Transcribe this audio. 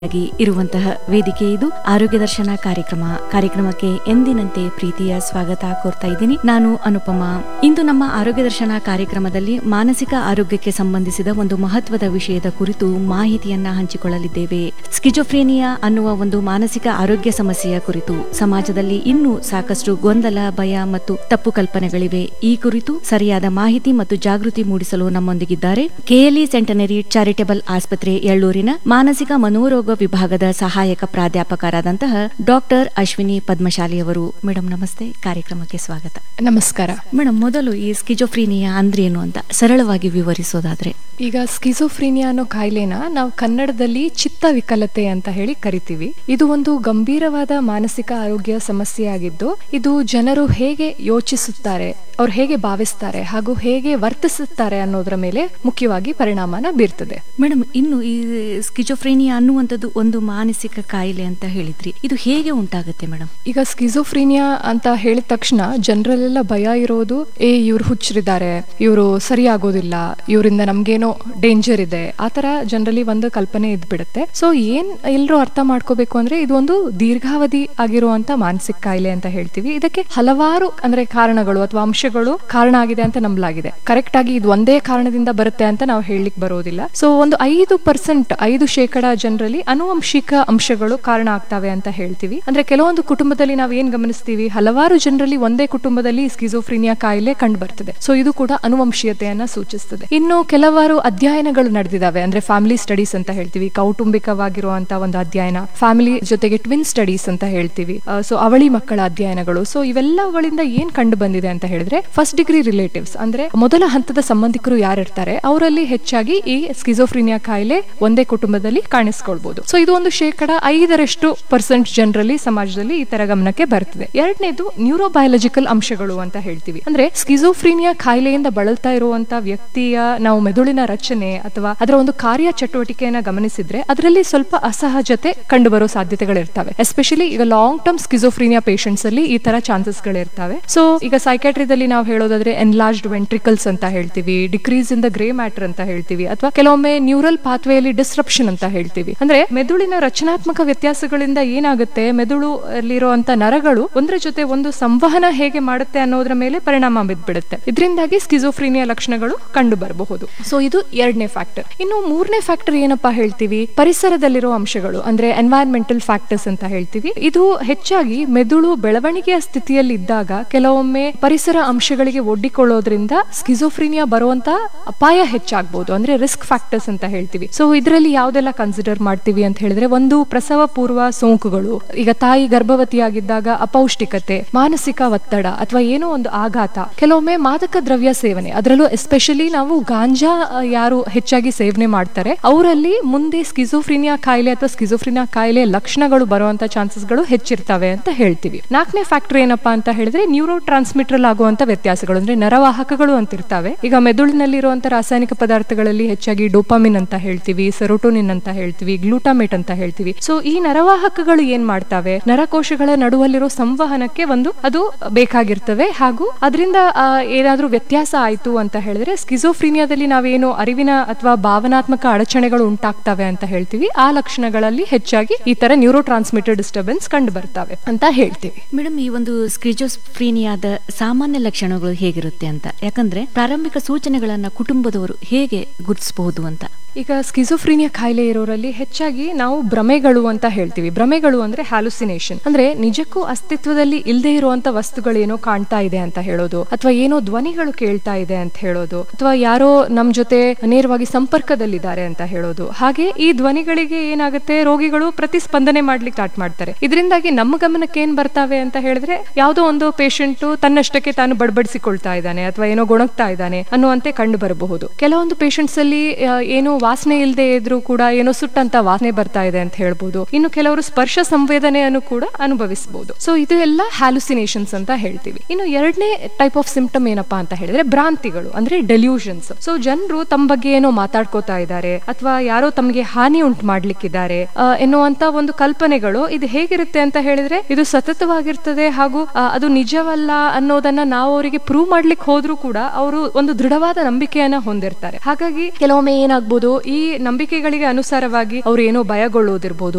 ಆಗಿ ಇರುವಂತಹ ವೇದಿಕೆ ಇದು ಆರೋಗ್ಯ ದರ್ಶನ ಕಾರ್ಯಕ್ರಮ ಕಾರ್ಯಕ್ರಮಕ್ಕೆ ಎಂದಿನಂತೆ ಪ್ರೀತಿಯ ಸ್ವಾಗತ ಕೋರ್ತಾ ಇದ್ದೀನಿ ನಾನು ಅನುಪಮ ಇಂದು ನಮ್ಮ ಆರೋಗ್ಯ ದರ್ಶನ ಕಾರ್ಯಕ್ರಮದಲ್ಲಿ ಮಾನಸಿಕ ಆರೋಗ್ಯಕ್ಕೆ ಸಂಬಂಧಿಸಿದ ಒಂದು ಮಹತ್ವದ ವಿಷಯದ ಕುರಿತು ಮಾಹಿತಿಯನ್ನ ಹಂಚಿಕೊಳ್ಳಲಿದ್ದೇವೆ ಸ್ಕಿಜೋಫ್ರೇನಿಯಾ ಅನ್ನುವ ಒಂದು ಮಾನಸಿಕ ಆರೋಗ್ಯ ಸಮಸ್ಯೆಯ ಕುರಿತು ಸಮಾಜದಲ್ಲಿ ಇನ್ನೂ ಸಾಕಷ್ಟು ಗೊಂದಲ ಭಯ ಮತ್ತು ತಪ್ಪು ಕಲ್ಪನೆಗಳಿವೆ ಈ ಕುರಿತು ಸರಿಯಾದ ಮಾಹಿತಿ ಮತ್ತು ಜಾಗೃತಿ ಮೂಡಿಸಲು ನಮ್ಮೊಂದಿಗಿದ್ದಾರೆ ಕೆಎಲ್ಇ ಸೆಂಟನರಿ ಚಾರಿಟಬಲ್ ಆಸ್ಪತ್ರೆ ಎಳ್ಳೂರಿನ ಮಾನಸಿಕ ಮನೋರೋಗ ವಿಭಾಗದ ಸಹಾಯಕ ಪ್ರಾಧ್ಯಾಪಕರಾದಂತಹ ಡಾಕ್ಟರ್ ಅಶ್ವಿನಿ ಪದ್ಮಶಾಲಿ ಅವರು ಮೇಡಮ್ ನಮಸ್ತೆ ಕಾರ್ಯಕ್ರಮಕ್ಕೆ ಸ್ವಾಗತ ನಮಸ್ಕಾರ ಮೇಡಮ್ ಮೊದಲು ಈ ಸ್ಕಿಜೋಫ್ರೀನಿಯಾ ಅಂದ್ರೇನು ಅಂತ ಸರಳವಾಗಿ ವಿವರಿಸೋದಾದ್ರೆ ಈಗ ಸ್ಕಿಜೋಫ್ರೀನಿಯಾ ಅನ್ನೋ ಕಾಯಿಲೆನ ನಾವು ಕನ್ನಡದಲ್ಲಿ ಚಿತ್ತ ವಿಕಲತೆ ಅಂತ ಹೇಳಿ ಕರಿತೀವಿ ಇದು ಒಂದು ಗಂಭೀರವಾದ ಮಾನಸಿಕ ಆರೋಗ್ಯ ಸಮಸ್ಯೆ ಆಗಿದ್ದು ಇದು ಜನರು ಹೇಗೆ ಯೋಚಿಸುತ್ತಾರೆ ಅವ್ರು ಹೇಗೆ ಭಾವಿಸ್ತಾರೆ ಹಾಗೂ ಹೇಗೆ ವರ್ತಿಸುತ್ತಾರೆ ಅನ್ನೋದ್ರ ಮೇಲೆ ಮುಖ್ಯವಾಗಿ ಪರಿಣಾಮನ ಬೀರ್ತದೆ ಮೇಡಮ್ ಇನ್ನು ಈ ಸ್ಕಿಜೋಫ್ರೇನಿಯಾ ಅನ್ನುವಂಥದ್ದು ಒಂದು ಮಾನಸಿಕ ಕಾಯಿಲೆ ಅಂತ ಹೇಳಿದ್ರಿ ಇದು ಹೇಗೆ ಉಂಟಾಗುತ್ತೆ ಮೇಡಮ್ ಈಗ ಸ್ಕಿಜೋಫ್ರೀನಿಯಾ ಅಂತ ಹೇಳಿದ ತಕ್ಷಣ ಜನರಲ್ಲೆಲ್ಲ ಭಯ ಇರೋದು ಏ ಇವ್ರು ಹುಚ್ಚರಿದ್ದಾರೆ ಇವರು ಸರಿಯಾಗೋದಿಲ್ಲ ಇವರಿಂದ ನಮ್ಗೇನೋ ಡೇಂಜರ್ ಇದೆ ಆ ತರ ಜನರಲಿ ಒಂದು ಕಲ್ಪನೆ ಇದ್ಬಿಡುತ್ತೆ ಸೊ ಏನ್ ಎಲ್ಲರೂ ಅರ್ಥ ಮಾಡ್ಕೋಬೇಕು ಅಂದ್ರೆ ಇದು ಒಂದು ದೀರ್ಘಾವಧಿ ಆಗಿರುವಂತ ಮಾನಸಿಕ ಕಾಯಿಲೆ ಅಂತ ಹೇಳ್ತೀವಿ ಇದಕ್ಕೆ ಹಲವಾರು ಅಂದ್ರೆ ಕಾರಣಗಳು ಅಥವಾ ಅಂಶಗಳು ಕಾರಣ ಆಗಿದೆ ಅಂತ ನಂಬಲಾಗಿದೆ ಕರೆಕ್ಟ್ ಆಗಿ ಇದು ಒಂದೇ ಕಾರಣದಿಂದ ಬರುತ್ತೆ ಅಂತ ನಾವು ಹೇಳಲಿಕ್ಕೆ ಬರೋದಿಲ್ಲ ಸೊ ಒಂದು ಐದು ಪರ್ಸೆಂಟ್ ಐದು ಶೇಕಡ ಜನರಲ್ಲಿ ಅನುವಂಶಿಕ ಅಂಶಗಳು ಕಾರಣ ಆಗ್ತವೆ ಅಂತ ಹೇಳ್ತೀವಿ ಅಂದ್ರೆ ಕೆಲವೊಂದು ಕುಟುಂಬದಲ್ಲಿ ನಾವು ಏನ್ ಗಮನಿಸ್ತೀವಿ ಹಲವಾರು ಜನರಲ್ಲಿ ಒಂದೇ ಕುಟುಂಬದಲ್ಲಿ ಸ್ಕಿಜೋಫ್ರಿನಿಯಾ ಕಾಯಿಲೆ ಕಂಡು ಬರ್ತದೆ ಸೊ ಇದು ಕೂಡ ಅನುವಂಶೀಯತೆಯನ್ನ ಸೂಚಿಸ್ತದೆ ಇನ್ನು ಕೆಲವಾರು ಅಧ್ಯಯನಗಳು ನಡೆದಿದ್ದಾವೆ ಅಂದ್ರೆ ಫ್ಯಾಮಿಲಿ ಸ್ಟಡೀಸ್ ಅಂತ ಹೇಳ್ತೀವಿ ಕೌಟುಂಬಿಕವಾಗಿರುವಂತಹ ಒಂದು ಅಧ್ಯಯನ ಫ್ಯಾಮಿಲಿ ಜೊತೆಗೆ ಟ್ವಿನ್ ಸ್ಟಡೀಸ್ ಅಂತ ಹೇಳ್ತೀವಿ ಸೊ ಅವಳಿ ಮಕ್ಕಳ ಅಧ್ಯಯನಗಳು ಸೊ ಇವೆಲ್ಲಗಳಿಂದ ಏನ್ ಕಂಡು ಬಂದಿದೆ ಅಂತ ಹೇಳಿದ್ರೆ ಫಸ್ಟ್ ಡಿಗ್ರಿ ರಿಲೇಟಿವ್ಸ್ ಅಂದ್ರೆ ಮೊದಲ ಹಂತದ ಸಂಬಂಧಿಕರು ಯಾರಿರ್ತಾರೆ ಅವರಲ್ಲಿ ಹೆಚ್ಚಾಗಿ ಈ ಸ್ಕಿಜೋಫ್ರಿನಿಯಾ ಕಾಯಿಲೆ ಒಂದೇ ಕುಟುಂಬದಲ್ಲಿ ಕಾಣಿಸ್ಕೊಳ್ಬಹುದು ಸೊ ಇದು ಒಂದು ಶೇಕಡ ಐದರಷ್ಟು ಪರ್ಸೆಂಟ್ ಜನರಲ್ಲಿ ಸಮಾಜದಲ್ಲಿ ಈ ತರ ಗಮನಕ್ಕೆ ಬರ್ತದೆ ಎರಡನೇದು ನ್ಯೂರೋಬಯಾಲಜಿಕಲ್ ಅಂಶಗಳು ಅಂತ ಹೇಳ್ತೀವಿ ಅಂದ್ರೆ ಸ್ಕಿಜೋಫ್ರಿನಿಯಾ ಕಾಯಿಲೆಯಿಂದ ಬಳಲ್ತಾ ಇರುವಂತ ವ್ಯಕ್ತಿಯ ನಾವು ಮೆದುಳಿನ ರಚನೆ ಅಥವಾ ಅದರ ಒಂದು ಕಾರ್ಯ ಚಟುವಟಿಕೆಯನ್ನ ಗಮನಿಸಿದ್ರೆ ಅದರಲ್ಲಿ ಸ್ವಲ್ಪ ಅಸಹಜತೆ ಕಂಡು ಬರೋ ಸಾಧ್ಯತೆಗಳಿರ್ತವೆ ಎಸ್ಪೆಷಲಿ ಈಗ ಲಾಂಗ್ ಟರ್ಮ್ ಸ್ಕಿಜೋಫ್ರಿನಿಯಾ ಪೇಷಂಟ್ಸ್ ಅಲ್ಲಿ ಈ ತರ ಚಾನ್ಸಸ್ ಗಳಿರ್ತವೆ ಸೊ ಈಗ ಸೈಕ್ಯಾಟ್ರಿದಲ್ಲಿ ನಾವು ಹೇಳೋದಾದ್ರೆ ಎನ್ಲಾರ್ಜ್ಡ್ ವೆಂಟ್ರಿಕಲ್ಸ್ ಅಂತ ಹೇಳ್ತೀವಿ decrease in the grey matter ಅಂತ ಹೇಳ್ತೀವಿ ಅಥವಾ ಕೆಲವೊಮ್ಮೆ ನ್ಯೂರಲ್ ಪಾತ್ವೆಯಲ್ಲಿ ಡಿಸ್ರಪ್ಷನ್ ಅಂತ ಹೇಳ್ತೀವಿ ಅಂದ್ರೆ ಮೆದುಳಿನ ರಚನಾತ್ಮಕ ವ್ಯತ್ಯಾಸಗಳಿಂದ ಏನಾಗುತ್ತೆ ಮೆದುಳು ಅಲ್ಲಿರುವಂತ ನರಗಳು ಒಂದರ ಜೊತೆ ಒಂದು ಸಂವಹನ ಹೇಗೆ ಮಾಡುತ್ತೆ ಅನ್ನೋದ್ರ ಮೇಲೆ ಪರಿಣಾಮ ಬಿದ್ದ್ಬಿಡುತ್ತೆ ಇದರಿಂದಾಗಿ ಸ್ಕಿಜೋಫ್ರೀನಿಯಾ ಲಕ್ಷಣಗಳು ಕಂಡು ಬರಬಹುದು ಸೊ ಇದು ಎರಡನೇ ಫ್ಯಾಕ್ಟರ್ ಇನ್ನು ಮೂರನೇ ಫ್ಯಾಕ್ಟರ್ ಏನಪ್ಪಾ ಹೇಳ್ತೀವಿ ಪರಿಸರದಲ್ಲಿರೋ ಅಂಶಗಳು ಅಂದ್ರೆ ಎನ್ವೈರನ್ಮೆಂಟಲ್ ಫ್ಯಾಕ್ಟರ್ಸ್ ಅಂತ ಹೇಳ್ತೀವಿ ಇದು ಹೆಚ್ಚಾಗಿ ಮೆದುಳು ಬೆಳವಣಿಗೆಯ ಸ್ಥಿತಿಯಲ್ಲಿ ಇದ್ದಾಗ ಕೆಲವೊಮ್ಮೆ ಪರಿಸರ ಅಂಶಗಳಿಗೆ ಒಡ್ಡಿಕೊಳ್ಳೋದ್ರಿಂದ ಸ್ಕಿಜೋಫ್ರೀನಿಯಾ ಬರುವಂತ ಅಪಾಯ ಹೆಚ್ಚಾಗಬಹುದು ಅಂದ್ರೆ ರಿಸ್ಕ್ ಫ್ಯಾಕ್ಟರ್ಸ್ ಅಂತ ಹೇಳ್ತೀವಿ ಸೊ ಇದರಲ್ಲಿ ಯಾವ್ದೆಲ್ಲ ಕನ್ಸಿಡರ್ ಮಾಡ್ತೀವಿ ಅಂತ ಹೇಳಿದ್ರೆ ಒಂದು ಪ್ರಸವ ಪೂರ್ವ ಸೋಂಕುಗಳು ಈಗ ತಾಯಿ ಗರ್ಭವತಿಯಾಗಿದ್ದಾಗ ಅಪೌಷ್ಟಿಕತೆ ಮಾನಸಿಕ ಒತ್ತಡ ಅಥವಾ ಏನೋ ಒಂದು ಆಘಾತ ಕೆಲವೊಮ್ಮೆ ಮಾದಕ ದ್ರವ್ಯ ಸೇವನೆ ಅದರಲ್ಲೂ ಎಸ್ಪೆಷಲಿ ನಾವು ಗಾಂಜಾ ಆ, ಯಾರು ಹೆಚ್ಚಾಗಿ ಸೇವನೆ ಮಾಡ್ತಾರೆ ಅವರಲ್ಲಿ ಮುಂದೆ ಸ್ಕಿಜೋಫ್ರಿನಿಯಾ ಕಾಯಿಲೆ ಅಥವಾ ಸ್ಕಿಜೋಫ್ರಿನಿಯಾ ಕಾಯಿಲೆ ಲಕ್ಷಣಗಳು ಬರುವಂತ ಚಾನ್ಸಸ್ಗಳು ಹೆಚ್ಚಿರ್ತವೆ ಅಂತ ಹೇಳ್ತೀವಿ ನಾಲ್ಕನೇ ಫ್ಯಾಕ್ಟರ್ ಏನಪ್ಪಾ ಅಂತ ಹೇಳಿದ್ರೆ ನ್ಯೂರೋ ಟ್ರಾನ್ಸ್ಮಿಟರ್ ಆಗುವಂತ ವ್ಯತ್ಯಾಸಗಳು ಅಂದ್ರೆ ನರವಾಹಕಗಳು ಅಂತ ಇರ್ತವೆ ಈಗ ಮೆದುಳಿನಲ್ಲಿರುವಂತ ರಾಸಾಯನಿಕ ಪದಾರ್ಥಗಳಲ್ಲಿ ಹೆಚ್ಚಾಗಿ ಡೋಪಾಮಿನ್ ಅಂತ ಹೇಳ್ತೀವಿ ಸೆರೋಟೋನಿನ್ ಅಂತ ಹೇಳ್ತೀವಿ ಗ್ಲೂಟಾಮೇಟ್ ಅಂತ ಹೇಳ್ತೀವಿ ಸೊ ಈ ನರವಾಹಕಗಳು ಏನ್ ಮಾಡ್ತವೆ ನರಕೋಶಗಳ ನಡುವಲ್ಲಿರೋ ಸಂವಹನಕ್ಕೆ ಒಂದು ಅದು ಬೇಕಾಗಿರ್ತವೆ ಹಾಗೂ ಅದರಿಂದ ಏನಾದ್ರೂ ವ್ಯತ್ಯಾಸ ಆಯ್ತು ಅಂತ ಹೇಳಿದ್ರೆ ಸ್ಕಿಜೋಫ್ರೀನಿಯಾದಲ್ಲಿ ನಾವೇನು ಅರಿವಿನ ಅಥವಾ ಭಾವನಾತ್ಮಕ ಅಡಚಣೆಗಳು ಉಂಟಾಗ್ತವೆ ಅಂತ ಹೇಳ್ತೀವಿ ಆ ಲಕ್ಷಣಗಳಲ್ಲಿ ಹೆಚ್ಚಾಗಿ ಈ ತರ ನ್ಯೂರೋ ಟ್ರಾನ್ಸ್ಮಿಟರ್ ಡಿಸ್ಟರ್ಬೆನ್ಸ್ ಕಂಡು ಬರ್ತವೆ ಅಂತ ಹೇಳ್ತೀವಿ ಮೇಡಮ್ ಈ ಒಂದು ಸ್ಕ್ರಿಜೋಫ್ರೀನಿಯಾದ ಸಾಮಾನ್ಯ ಲಕ್ಷಣಗಳು ಹೇಗಿರುತ್ತೆ ಅಂತ ಯಾಕಂದ್ರೆ ಪ್ರಾರಂಭಿಕ ಸೂಚನೆಗಳನ್ನ ಕುಟುಂಬದವರು ಹೇಗೆ ಗುರುತಿಸಬಹುದು ಅಂತ ಈಗ ಸ್ಕಿಜೋಫ್ರೀನಿಯಾ ಕಾಯಿಲೆ ಇರೋರಲ್ಲಿ ಹೆಚ್ಚಾಗಿ ನಾವು ಭ್ರಮೆಗಳು ಅಂತ ಹೇಳ್ತೀವಿ ಭ್ರಮೆಗಳು ಅಂದ್ರೆ ಹ್ಯಾಲುಸಿನೇಷನ್ ಅಂದ್ರೆ ನಿಜಕ್ಕೂ ಅಸ್ತಿತ್ವದಲ್ಲಿ ಇಲ್ಲದೆ ಇರುವಂತ ವಸ್ತುಗಳೇನೋ ಕಾಣ್ತಾ ಇದೆ ಅಂತ ಹೇಳೋದು ಅಥವಾ ಏನೋ ಧ್ವನಿಗಳು ಕೇಳ್ತಾ ಇದೆ ಅಂತ ಹೇಳೋದು ಅಥವಾ ಯಾರೋ ನಮ್ ಜೊತೆ ನೇರವಾಗಿ ಸಂಪರ್ಕದಲ್ಲಿದ್ದಾರೆ ಅಂತ ಹೇಳೋದು ಹಾಗೆ ಈ ಧ್ವನಿಗಳಿಗೆ ಏನಾಗುತ್ತೆ ರೋಗಿಗಳು ಪ್ರತಿಸ್ಪಂದನೆ ಮಾಡ್ಲಿಕ್ಕೆ ಸ್ಟಾರ್ಟ್ ಮಾಡ್ತಾರೆ ಇದರಿಂದಾಗಿ ನಮ್ಮ ಗಮನಕ್ಕೆ ಏನ್ ಬರ್ತಾವೆ ಅಂತ ಹೇಳಿದ್ರೆ ಯಾವುದೋ ಒಂದು ಪೇಷಂಟ್ ತನ್ನಷ್ಟಕ್ಕೆ ತಾನು ಬಡಬಡಿಸಿಕೊಳ್ತಾ ಇದ್ದಾನೆ ಅಥವಾ ಏನೋ ಗೊಣಗ್ತಾ ಇದ್ದಾನೆ ಅನ್ನುವಂತೆ ಕಂಡು ಬರಬಹುದು ಕೆಲವೊಂದು ಪೇಷಂಟ್ಸ್ ಅಲ್ಲಿ ಆ, ಏನೋ ವಾಸನೆ ಇಲ್ಲದೆ ಇದ್ರೂ ಕೂಡ ಏನೋ ಸುಟ್ಟಂತ ವಾಸನೆ ಬರ್ತಾ ಇದೆ ಅಂತ ಹೇಳ್ಬೋದು ಇನ್ನು ಕೆಲವರು ಸ್ಪರ್ಶ ಸಂವೇದನೆಯನ್ನು ಕೂಡ ಅನುಭವಿಸಬಹುದು ಸೊ ಇದು ಎಲ್ಲ ಹ್ಯಾಲುಸಿನೇಷನ್ಸ್ ಅಂತ ಹೇಳ್ತೀವಿ ಇನ್ನು ಎರಡನೇ ಟೈಪ್ ಆಫ್ ಸಿಂಪ್ಟಮ್ ಏನಪ್ಪಾ ಅಂತ ಹೇಳಿದ್ರೆ ಭ್ರಾಂತಿಗಳು ಅಂದ್ರೆ ಡೆಲ್ಯೂಷನ್ಸ್ ಸೊ ಜನರು ತಮ್ಮ ಬಗ್ಗೆ ಏನೋ ಮಾತಾಡ್ಕೋತಾ ಇದ್ದಾರೆ ಅಥವಾ ಯಾರೋ ತಮಗೆ ಹಾನಿ ಉಂಟು ಮಾಡ್ಲಿಕ್ಕಿದ್ದಾರೆ ಆ, ಎನ್ನುವಂತ ಒಂದು ಕಲ್ಪನೆಗಳು ಇದು ಹೇಗಿರುತ್ತೆ ಅಂತ ಹೇಳಿದ್ರೆ ಇದು ಸತತವಾಗಿರ್ತದೆ ಹಾಗೂ ಆ, ಅದು ನಿಜವಲ್ಲ ಅನ್ನೋದನ್ನ ನಾವು ಅವರಿಗೆ ಪ್ರೂವ್ ಮಾಡ್ಲಿಕ್ಕೆ ಹೋದ್ರೂ ಕೂಡ ಅವರು ಒಂದು ದೃಢವಾದ ನಂಬಿಕೆಯನ್ನ ಹೊಂದಿರ್ತಾರೆ ಹಾಗಾಗಿ ಕೆಲವೊಮ್ಮೆ ಏನಾಗ್ಬೋದು ಈ ನಂಬಿಕೆಗಳಿಗೆ ಅನುಸಾರವಾಗಿ ಅವ್ರು ಏನೋ ಭಯಗೊಳ್ಳೋದಿರ್ಬೋದು